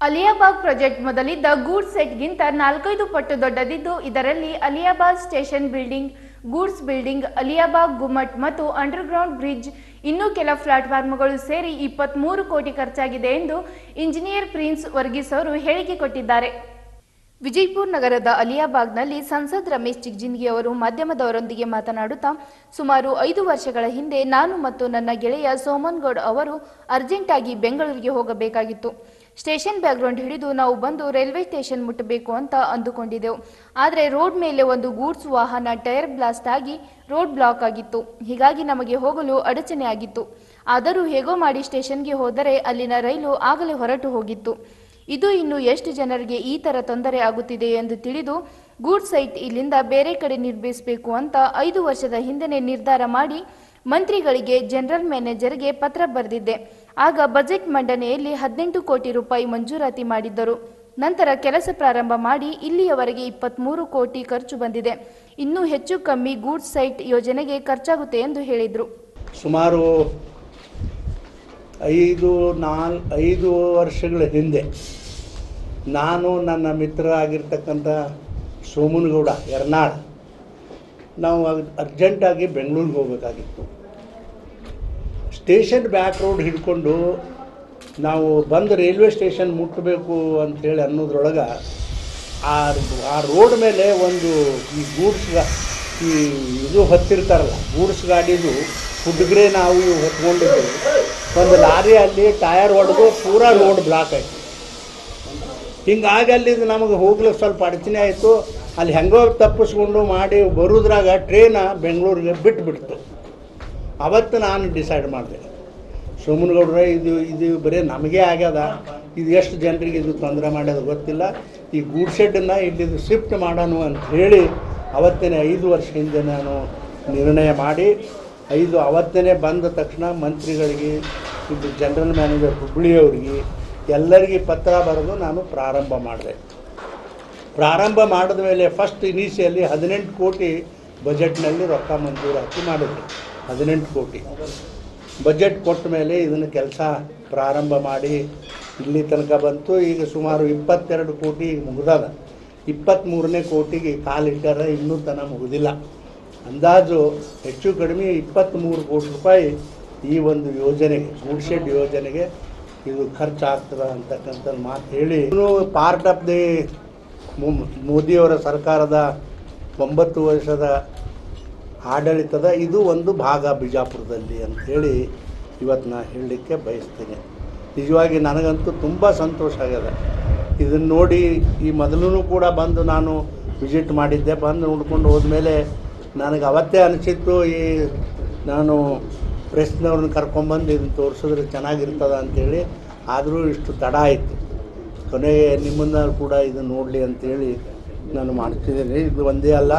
ಅಲಿಯಾಬಾಗ್ project ಮೊದಲಿದ್ದ goods ಸೆಟ್ಗಿಂತ ನಾಲ್ಕೈದು ಪಟ್ಟು ದೊಡ್ಡದಿದ್ದು ಇದರಲ್ಲಿ Aliabad station building goods building Aliabag ಗುಮ್ಮಟ್ ಮತ್ತು ಅಂಡರ್ಗ್ರೌಂಡ್ ಬ್ರಿಡ್ಜ್ ಇನ್ನೂ ಕೆಲ ಪ್ಲಾಟ್ಫಾರ್ಮ್ಗಳು ಸೇರಿ ಇಪ್ಪತ್ಮೂರು ಕೋಟಿ ಖರ್ಚಾಗಿದೆ ಎಂದು ಇಂಜಿನಿಯರ್ ಪ್ರಿನ್ಸ್ ವರ್ಗೀಸ್ ಅವರು ಹೇಳಿಕೆ ಕೊಟ್ಟಿದ್ದಾರೆ ವಿಜಯಪುರ ನಗರದ ಅಲಿಯಾಬಾಗ್ನಲ್ಲಿ ಸಂಸದ್ ರಮೇಶ್ ಜಿಗ್ಜಿನ್ಗಿ ಅವರು ಮಾಧ್ಯಮದವರೊಂದಿಗೆ ಮಾತನಾಡುತ್ತಾ ಸುಮಾರು ಐದು ವರ್ಷಗಳ ಹಿಂದೆ ನಾನು ಮತ್ತು ನನ್ನ ಗೆಳೆಯ ಸೋಮನ್ ಗೌಡ್ ಅವರು ಅರ್ಜೆಂಟ್ ಆಗಿ ಬೆಂಗಳೂರಿಗೆ ಹೋಗಬೇಕಾಗಿತ್ತು ಸ್ಟೇಷನ್ ಬ್ಯಾಕ್ಗ್ರೌಂಡ್ ಹಿಡಿದು ನಾವು ಬಂದು ರೈಲ್ವೆ ಸ್ಟೇಷನ್ ಮುಟ್ಟಬೇಕು ಅಂತ ಅಂದುಕೊಂಡಿದ್ದೆವು ಆದರೆ ರೋಡ್ ಮೇಲೆ ಒಂದು ಗೂಡ್ಸ್ ವಾಹನ ಟೈರ್ ಬ್ಲಾಸ್ಟ್ ಆಗಿ ರೋಡ್ ಬ್ಲಾಕ್ ಆಗಿತ್ತು ಹೀಗಾಗಿ ನಮಗೆ ಹೋಗಲು ಅಡಚಣೆ ಆಗಿತ್ತು ಆದರೂ ಹೇಗೋ ಮಾಡಿ ಸ್ಟೇಷನ್ಗೆ ಹೋದರೆ ಅಲ್ಲಿನ ರೈಲು ಆಗಲೇ ಹೊರಟು ಹೋಗಿತ್ತು ಇದು ಇನ್ನು ಎಷ್ಟು ಜನರಿಗೆ ಈ ತರ ತೊಂದರೆ ಆಗುತ್ತಿದೆ ಎಂದು ತಿಳಿದು ಗೂಡ್ ಸೈಟ್ ಇಲ್ಲಿಂದ ಬೇರೆ ಕಡೆ ನಿರ್ಮಿಸಬೇಕು ಅಂತ ಐದು ವರ್ಷದ ಹಿಂದೆನೆ ನಿರ್ಧಾರ ಮಾಡಿ ಮಂತ್ರಿಗಳಿಗೆ ಜನರಲ್ ಮ್ಯಾನೇಜರ್ಗೆ ಪತ್ರ ಬರೆದಿದ್ದೆ ಆಗ ಬಜೆಟ್ ಮಂಡನೆಯಲ್ಲಿ ಹದಿನೆಂಟು ಕೋಟಿ ರೂಪಾಯಿ ಮಂಜೂರಾತಿ ಮಾಡಿದ್ದರು ನಂತರ ಕೆಲಸ ಪ್ರಾರಂಭ ಮಾಡಿ ಇಲ್ಲಿಯವರೆಗೆ ಇಪ್ಪತ್ಮೂರು ಕೋಟಿ ಖರ್ಚು ಬಂದಿದೆ ಇನ್ನೂ ಹೆಚ್ಚು ಕಮ್ಮಿ ಗೂಡ್ಸ್ ಸೈಟ್ ಯೋಜನೆಗೆ ಖರ್ಚಾಗುತ್ತೆ ಎಂದು ಹೇಳಿದರು ಸುಮಾರು ಐದು ನಾಲ್ ಐದು ವರ್ಷಗಳ ಹಿಂದೆ ನಾನು ನನ್ನ ಮಿತ್ರ ಆಗಿರ್ತಕ್ಕಂಥ ಸೋಮನಗೌಡ ಯರ್ನಾಳ್ ನಾವು ಅರ್ಜೆಂಟಾಗಿ ಬೆಂಗಳೂರಿಗೆ ಹೋಗಬೇಕಾಗಿತ್ತು ಸ್ಟೇಷನ್ ಬ್ಯಾಕ್ ರೋಡ್ ಹಿಡ್ಕೊಂಡು ನಾವು ಬಂದು ರೈಲ್ವೆ ಸ್ಟೇಷನ್ ಮುಟ್ಟಬೇಕು ಅಂಥೇಳಿ ಅನ್ನೋದ್ರೊಳಗೆ ಆ ಆ ರೋಡ್ ಮೇಲೆ ಒಂದು ಈ ಗೂಡ್ಸ್ ಗಾ- ಈ ಇದು ಹೊತ್ತಿರ್ತಾರಲ್ಲ ಗೂಡ್ಸ್ ಗಾಡಿದು ಹುಡುಗರೆ ನಾವು ಇವು ಹೊತ್ಕೊಂಡಿದ್ದೀವಿ ಒಂದು ಲಾರಿ ಅಲ್ಲಿ ಟಯರ್ ಹೊಡೆದು ಪೂರಾ ರೋಡ್ ಬ್ಲಾಕ್ ಆಯಿತು ಹಿಂಗಾಗಿ ಅಲ್ಲಿಂದ ನಮಗೆ ಹೋಗ್ಲಿಕ್ಕೆ ಸ್ವಲ್ಪ ಅಡಚಣೆ ಆಯಿತು ಅಲ್ಲಿ ಹೆಂಗೋ ತಪ್ಪಿಸ್ಕೊಂಡು ಮಾಡಿ ಬರೋದ್ರಾಗ ಟ್ರೈನ ಬೆಂಗಳೂರಿಗೆ ಬಿಟ್ಟುಬಿಡ್ತು ಅವತ್ತು ನಾನು ಡಿಸೈಡ್ ಮಾಡಿದೆ ಸೋಮನಗೌಡ್ರೆ ಇದು ಇದು ಬರೀ ನಮಗೆ ಆಗ್ಯದ ಇದು ಎಷ್ಟು ಜನರಿಗೆ ಇದು ತೊಂದರೆ ಮಾಡ್ಯದ ಗೊತ್ತಿಲ್ಲ ಈ ಗೂಡ್ ಶೆಡ್ಡನ್ನು ಇಲ್ಲಿದು ಶಿಫ್ಟ್ ಮಾಡೋಣ ಅಂತ ಹೇಳಿ ಅವತ್ತೇ ಐದು ವರ್ಷ ಹಿಂದೆ ನಾನು ನಿರ್ಣಯ ಮಾಡಿ ಐದು ಅವತ್ತೇ ಬಂದ ತಕ್ಷಣ ಮಂತ್ರಿಗಳಿಗೆ ಇದು ಜನರಲ್ ಮ್ಯಾನೇಜರ್ ಹುಬ್ಬಳ್ಳಿಯವರಿಗೆ ಎಲ್ಲರಿಗೆ ಪತ್ರ ಬರೆದು ನಾನು ಪ್ರಾರಂಭ ಮಾಡಿದೆ ಪ್ರಾರಂಭ ಮಾಡಿದ ಮೇಲೆ ಫಸ್ಟ್ ಇನಿಷಿಯಲಿ ಹದಿನೆಂಟು ಕೋಟಿ ಬಜೆಟ್ನಲ್ಲಿ ರೊಕ್ಕ ಮಂಜೂರಾತಿ ಮಾಡಿದ್ರು ಹದಿನೆಂಟು ಕೋಟಿ ಬಜೆಟ್ ಕೊಟ್ಟ ಮೇಲೆ ಇದನ್ನು ಕೆಲಸ ಪ್ರಾರಂಭ ಮಾಡಿ ಇಲ್ಲಿ ತನಕ ಬಂತು ಈಗ ಸುಮಾರು ಇಪ್ಪತ್ತೆರಡು ಕೋಟಿ ಮುಗಿದದ ಇಪ್ಪತ್ತ್ಮೂರನೇ ಕೋಟಿಗೆ ಕಾಲಿಟ್ಟಾರ ಇನ್ನೂ ತನಕ ಮುಗಿದಿಲ್ಲ ಅಂದಾಜು ಹೆಚ್ಚು ಕಡಿಮೆ ಇಪ್ಪತ್ತ್ಮೂರು ಕೋಟಿ ರೂಪಾಯಿ ಈ ಒಂದು ಯೋಜನೆಗೆ ಗೂಡ್ ಶೆಡ್ ಯೋಜನೆಗೆ ಇದು ಖರ್ಚಾಗ್ತದೆ ಅಂತಕ್ಕಂಥ ಮಾತು ಹೇಳಿ ಪಾರ್ಟ್ ಆಫ್ ದಿ ಮು- ಮೋದಿಯವರ ಸರ್ಕಾರದ ಒಂಬತ್ತು ವರ್ಷದ ಆಡಳಿತದ ಇದು ಒಂದು ಭಾಗ ಬಿಜಾಪುರದಲ್ಲಿ ಅಂಥೇಳಿ ಇವತ್ತು ನಾನು ಹೇಳಲಿಕ್ಕೆ ಬಯಸ್ತೀನಿ ನಿಜವಾಗಿ ನನಗಂತೂ ತುಂಬ ಸಂತೋಷ ಆಗ್ಯದ ಇದನ್ನು ನೋಡಿ ಈ ಮೊದಲೂ ಕೂಡ ಬಂದು ನಾನು ವಿಸಿಟ್ ಮಾಡಿದ್ದೆ ಬಂದು ನೋಡ್ಕೊಂಡು ಹೋದ್ಮೇಲೆ ನನಗೆ ಅವತ್ತೇ ಅನಿಸಿತ್ತು ಈ ನಾನು ಪ್ರೆಸ್ನವ್ರನ್ನ ಕರ್ಕೊಂಬಂದು ಇದನ್ನು ತೋರಿಸಿದ್ರೆ ಚೆನ್ನಾಗಿರ್ತದ ಅಂಥೇಳಿ ಆದರೂ ಇಷ್ಟು ತಡ ಆಯಿತು ಕೊನೆಗೆ ನಿಮ್ಮನ್ನ ಕೂಡ ಇದನ್ನು ನೋಡಲಿ ಅಂತೇಳಿ ನಾನು ಮಾಡ್ತಿದ್ದೀನಿ ಇದು ಒಂದೇ ಅಲ್ಲ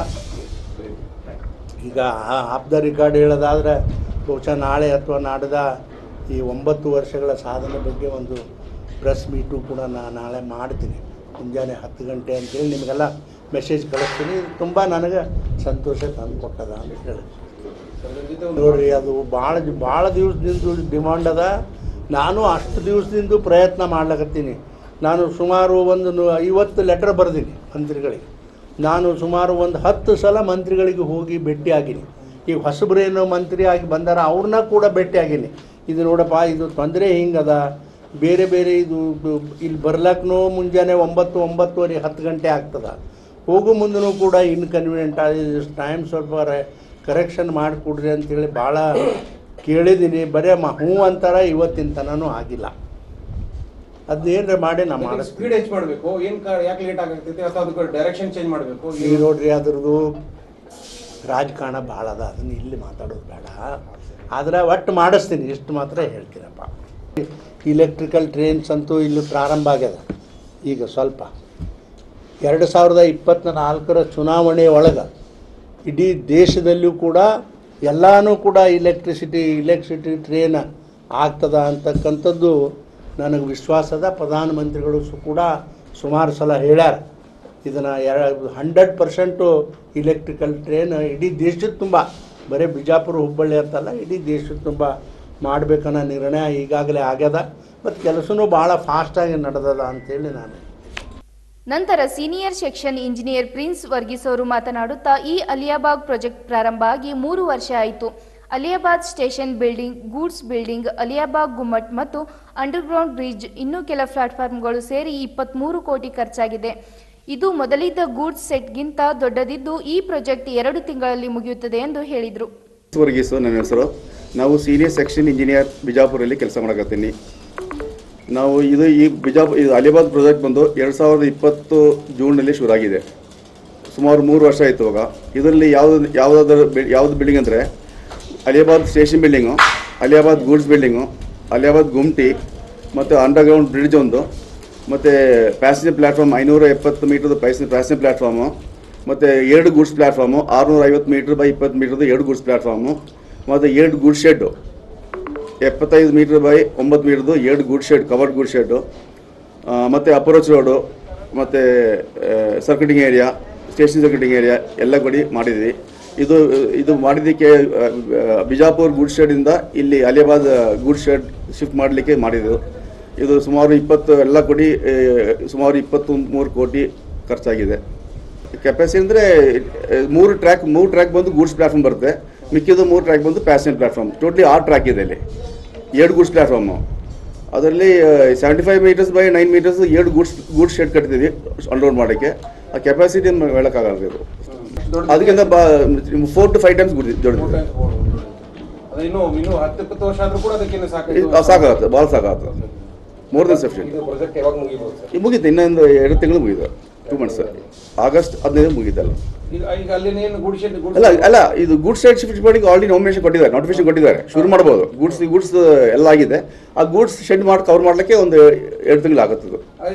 ಈಗ ಆಫ್ ದ ರಿಕಾರ್ಡ್ ಹೇಳೋದಾದರೆ ಬಹುಶಃ ನಾಳೆ ಅಥವಾ ನಾಡ್ದ ಈ ಒಂಬತ್ತು ವರ್ಷಗಳ ಸಾಧನೆ ಬಗ್ಗೆ ಒಂದು ಪ್ರೆಸ್ ಮೀಟು ಕೂಡ ನಾನು ನಾಳೆ ಮಾಡ್ತೀನಿ ಮುಂಜಾನೆ ಹತ್ತು ಗಂಟೆ ಅಂತೇಳಿ ನಿಮಗೆಲ್ಲ ಮೆಸೇಜ್ ಕಳಿಸ್ತೀನಿ ಇದು ತುಂಬ ನನಗೆ ಸಂತೋಷ ತಂದು ಕೊಟ್ಟದ ಅಂತ ಹೇಳಿ ನೋಡ್ರಿ ಅದು ಭಾಳ ಭಾಳ ದಿವಸದಿಂದ ಡಿಮಾಂಡ್ ಅದ ನಾನು ಅಷ್ಟು ದಿವಸದಿಂದ ಪ್ರಯತ್ನ ಮಾಡ್ಲಕತ್ತೀನಿ ನಾನು ಸುಮಾರು ಒಂದು ನು- ಐವತ್ತು ಲೆಟರ್ ಬರೆದೀನಿ ಮಂತ್ರಿಗಳಿಗೆ ನಾನು ಸುಮಾರು ಒಂದು ಹತ್ತು ಸಲ ಮಂತ್ರಿಗಳಿಗೆ ಹೋಗಿ ಭೇಟಿಯಾಗೀನಿ ಈಗ ಹೊಸಬ್ರೇನು ಮಂತ್ರಿ ಆಗಿ ಬಂದಾರ ಅವ್ರನ್ನ ಕೂಡ ಭೇಟಿಯಾಗೀನಿ ಇದು ನೋಡಪ್ಪ ಇದು ತೊಂದರೆ ಹಿಂಗದ ಬೇರೆ ಬೇರೆ ಇದು ಬ- ಇಲ್ಲಿ ಬರ್ಲಕ್ಕೂ ಮುಂಜಾನೆ ಒಂಬತ್ತು ಒಂಬತ್ತುವರೆ ಹತ್ತು ಗಂಟೆ ಆಗ್ತದ ಹೋಗೋ ಮುಂದೂ ಕೂಡ ಇನ್ಕನ್ವೀನಿಯಂಟ್ ಆಗಿದೆ ಟೈಮ್ ಸ್ವಲ್ಪ ಕರೆಕ್ಷನ್ ಮಾಡಿಕೊಡ್ರಿ ಅಂತೇಳಿ ಭಾಳ ಕೇಳಿದ್ದೀನಿ ಬರೇ ಮ ಹ್ಞೂ ಅಂತಾರ ಇವತ್ತಿನ ತನೂ ಆಗಿಲ್ಲ ಅದನ್ನೇನ್ರ ಮಾಡಿ ನಾ ಮಾಡಿಸ್ತೀನಿ ಸ್ಪೀಡ್ ಹೆಚ್ಚು ಮಾಡಬೇಕು ಏನ್ ಕಾ- ಯಾಕೆ ಲೇಟ್ ಆಗತೈತಿ ಅಥವಾ ಅದಕ್ಕೆ ಡೈರೆಕ್ಷನ್ ಚೇಂಜ್ ಮಾಡಬೇಕು ಈಗ ನೋಡ್ರಿ ಅದ್ರದ್ದು ರಾಜಕಾರಣ ಭಾಳ ಅದ ಅದನ್ನ ಇಲ್ಲಿ ಮಾತಾಡೋದು ಬೇಡ ಆದ್ರೆ ಒಟ್ಟು ಮಾಡಿಸ್ತೀನಿ ಇಷ್ಟು ಮಾತ್ರ ಹೇಳ್ತೀನಪ್ಪ ಇಲೆಕ್ಟ್ರಿಕಲ್ ಟ್ರೈನ್ಸ್ ಅಂತೂ ಇಲ್ಲಿ ಪ್ರಾರಂಭ ಆಗ್ಯದ ಈಗ ಸ್ವಲ್ಪ ಎರಡು ಸಾವಿರದ ಇಪ್ಪತ್ತ ನಾಲ್ಕರ ಚುನಾವಣೆ ಒಳಗೆ ಇಡೀ ದೇಶದಲ್ಲೂ ಕೂಡ ಎಲ್ಲನೂ ಕೂಡ ಇಲೆಕ್ಟ್ರಿಸಿಟಿ ಇಲೆಕ್ಟ್ರಿಸಿಟಿ ಟ್ರೇನ್ ಆಗ್ತದ ಅಂತಕ್ಕಂಥದ್ದು ನನಗೆ ವಿಶ್ವಾಸದ ಪ್ರಧಾನಮಂತ್ರಿಗಳು ಸು ಕೂಡ ಸುಮಾರು ಸಲ ಹೇಳ್ಯಾರ ಇದನ್ನು ಎರಡು ಹಂಡ್ರೆಡ್ ಪರ್ಸೆಂಟು ಇಲೆಕ್ಟ್ರಿಕಲ್ ಟ್ರೈನ್ ಇಡೀ ದೇಶದ ತುಂಬ ಬರೀ ಬಿಜಾಪುರ ಹುಬ್ಬಳ್ಳಿ ಅಂತಲ್ಲ ಇಡೀ ದೇಶದ ತುಂಬ ಮಾಡ್ಬೇಕನ್ನೋ ನಿರ್ಣಯ ಈಗಾಗಲೇ ಆಗ್ಯದ ಮತ್ತು ಕೆಲಸನೂ ಭಾಳ ಫಾಸ್ಟಾಗಿ ನಡೆದದ ಅಂತೇಳಿ ನಾನು ನಂತರ senior section engineer Prince Varghese ಅವರು ಮಾತನಾಡುತ್ತಾ ಈ ಅಲಿಯಾಬಾಗ್ ಪ್ರಾಜೆಕ್ಟ್ ಪ್ರಾರಂಭ ಆಗಿ ಮೂರು ವರ್ಷ ಆಯಿತು Aliabad station building goods building Aliabag ಗುಮ್ಮಟ್ ಮತ್ತು ಅಂಡರ್ಗ್ರೌಂಡ್ ಬ್ರಿಡ್ಜ್ ಇನ್ನೂ ಕೆಲ ಪ್ಲಾಟ್ಫಾರ್ಮ್ಗಳು ಸೇರಿ ಇಪ್ಪತ್ತ್ಮೂರು ಕೋಟಿ ಖರ್ಚಾಗಿದೆ ಇದು ಮೊದಲಿದ್ದ ಗೂಡ್ಸ್ ಸೆಟ್ಗಿಂತ ದೊಡ್ಡದಿದ್ದು ಈ ಪ್ರಾಜೆಕ್ಟ್ ಎರಡು ತಿಂಗಳಲ್ಲಿ ಮುಗಿಯುತ್ತದೆ ಎಂದು ಹೇಳಿದರು ವರ್ಗೀಸು ನನ್ನ ಹೆಸರು ನಾವು ಸೀನಿಯರ್ ಸೆಕ್ಷನ್ ಇಂಜಿನಿಯರ್ ಬಿಜಾಪುರಲ್ಲಿ ಕೆಲಸ ಮಾಡಕತ್ತೀನಿ ನಾವು ಇದು ಈ ಬಿಜಾಪುರ ಇದು ಅಲಿಬಾದ್ ಪ್ರಾಜೆಕ್ಟ್ ಬಂದು ಎರಡು ಸಾವಿರದ ಇಪ್ಪತ್ತು ಜೂನ್ನಲ್ಲಿ ಶುರುವಾಗಿದೆ ಸುಮಾರು ಮೂರು ವರ್ಷ ಆಯಿತು ಇವಾಗ ಇದರಲ್ಲಿ ಯಾವುದು ಯಾವುದಾದ್ರು ಬಿ ಯಾವುದು ಬಿಲ್ಡಿಂಗ್ ಅಂದರೆ Aliabad station building Aliabad goods building Aliabad ಗುಮ್ಟಿ ಮತ್ತು ಅಂಡರ್ಗ್ರೌಂಡ್ ಬ್ರಿಡ್ಜ್ ಒಂದು ಮತ್ತು ಪ್ಯಾಸೆಂಜರ್ ಪ್ಲ್ಯಾಟ್ಫಾರ್ಮ್ ಐನೂರ ಎಪ್ಪತ್ತು ಮೀಟ್ರದ್ದು ಪ್ಯಾಸೆಂಜರ್ ಪ್ಯಾಸೆಂಜರ್ ಪ್ಲ್ಯಾಟ್ಫಾರ್ಮು ಮತ್ತು ಎರಡು ಗೂಡ್ಸ್ ಪ್ಲ್ಯಾಟ್ಫಾರ್ಮು ಆರುನೂರ ಐವತ್ತು ಮೀಟ್ರ್ ಬೈ ಇಪ್ಪತ್ತು ಮೀಟ್ರದ್ದು ಎರಡು ಗೂಡ್ಸ್ ಪ್ಲ್ಯಾಟ್ಫಾರ್ಮು ಮತ್ತು ಎರಡು ಗೂಡ್ ಶೆಡ್ಡು ಎಪ್ಪತ್ತೈದು ಮೀಟ್ರ್ ಬೈ ಒಂಬತ್ತು ಮೀಟ್ರದ್ದು ಎರಡು good shed covered good shed ಮತ್ತು ಅಪ್ರೋಚ್ ರೋಡು ಮತ್ತು circulating area station circulating area ಎಲ್ಲ ಕಡೆ ಮಾಡಿದ್ವಿ ಇದು ಇದು ಮಾಡಿದ್ದಕ್ಕೆ ಆ, ಆ, ಬಿಜಾಪುರ್ ಗೂಡ್ ಶೆಡ್ಡಿಂದ ಇಲ್ಲಿ ಅಲಿಯಾಬಾದ್ ಗೂಡ್ ಶೆಡ್ ಶಿಫ್ಟ್ ಮಾಡಲಿಕ್ಕೆ ಮಾಡಿದ್ದು ಇದು ಸುಮಾರು ಇಪ್ಪತ್ತು ಎಲ್ಲ ಕೊಡಿ ಆ, ಸುಮಾರು ಇಪ್ಪತ್ತು ಮೂರು ಕೋಟಿ ಖರ್ಚಾಗಿದೆ ಕೆಪಾಸಿಟಿ ಅಂದರೆ ಮೂರು ಟ್ರ್ಯಾಕ್ ಮೂರು ಟ್ರ್ಯಾಕ್ ಬಂದು ಗೂಡ್ಸ್ ಪ್ಲಾಟ್ಫಾರ್ಮ್ ಬರುತ್ತೆ ಮಿಕ್ಕಿದ್ದು ಮೂರು ಟ್ರ್ಯಾಕ್ ಬಂದು ಪ್ಯಾಸೆಂಜರ್ ಪ್ಲಾಟ್ಫಾರ್ಮ್ ಟೋಟ್ಲಿ ಆರು ಟ್ರ್ಯಾಕ್ ಇದೆ ಇಲ್ಲಿ ಎರಡು ಗೂಡ್ಸ್ ಪ್ಲಾಟ್ಫಾರ್ಮು ಅದರಲ್ಲಿ seventy five metres by nine metres ಎರಡು ಗೂಡ್ಸ್ ಗೂಡ್ಸ್ ಶೆಡ್ ಕಟ್ತಿದ್ವಿ ಅನ್ಲೋಡ್ ಮಾಡೋಕ್ಕೆ ಆ ಕೆಪಾಸಿಟಿ ಹೇಳೋಕ್ಕಾಗಲ್ಲ ಇದು ಅದಕ್ಕಿಂತ ಬಾ ಫೋರ್ ಟು ಫೈವ್ ಟೈಮ್ಸ್ ದೊಡ್ಡದು ಅದು ಇನ್ನು ಇನ್ನು ಹತ್ತು ಇಪ್ಪತ್ತು ವರ್ಷ ಆದ್ರೂ ಕೂಡ ಅದಕ್ಕಿನ್ನು ಇದು ಸಾಕು ಸಾಕಾಗುತ್ತೆ ಭಾಳ ಸಾಕಾಗುತ್ತೆ ಮೋರ್ ದನ್ ಸಫಿಷಿಯಂಟ್ ಇದು ಪ್ರಾಜೆಕ್ಟ್ ಯಾವಾಗ ಮುಗಿಬೋದು ಸರ್ ಈಗ ಮುಗೀತು ಇನ್ನೊಂದು ಎರಡು ತಿಂಗಳು ಮುಗೀತು ಟೂ ಮಂತ್ಸ್ ಆಗಸ್ಟ್ ಹದಿನೈದು ಮುಗೀತಲ್ಲ ಈಗ ಈಗ ಅಲ್ಲಿ ಏನು ಗುಡ್ ಶೆಡ್ ಗುಡ್ ಅಲ್ಲ ಅಲ್ಲ ಇದು ಗೂಡ್ಸ್ ಸೈಡ್ ಶಿಫ್ಟ್ ಮಾಡಿ ಆಲ್ರೆಡಿ ನಾಮಿನೇಷನ್ ಕೊಟ್ಟಿದ್ದಾರೆ ನೋಟಿಫಿಕೇಶನ್ ಕೊಟ್ಟಿದ್ದಾರೆ ಶುರು ಮಾಡ್ಬೋದು ಗೂಡ್ಸ್ ಗೂಡ್ಸ್ ಎಲ್ಲ ಆಗಿದೆ ಆ ಗೂಡ್ಸ್ ಶೆಡ್ ಮಾಡಿ ಕವರ್ ಮಾಡಲಿಕ್ಕೆ ಒಂದು ಎರಡು ತಿಂಗಳು ಆಗುತ್ತೆ ಇದು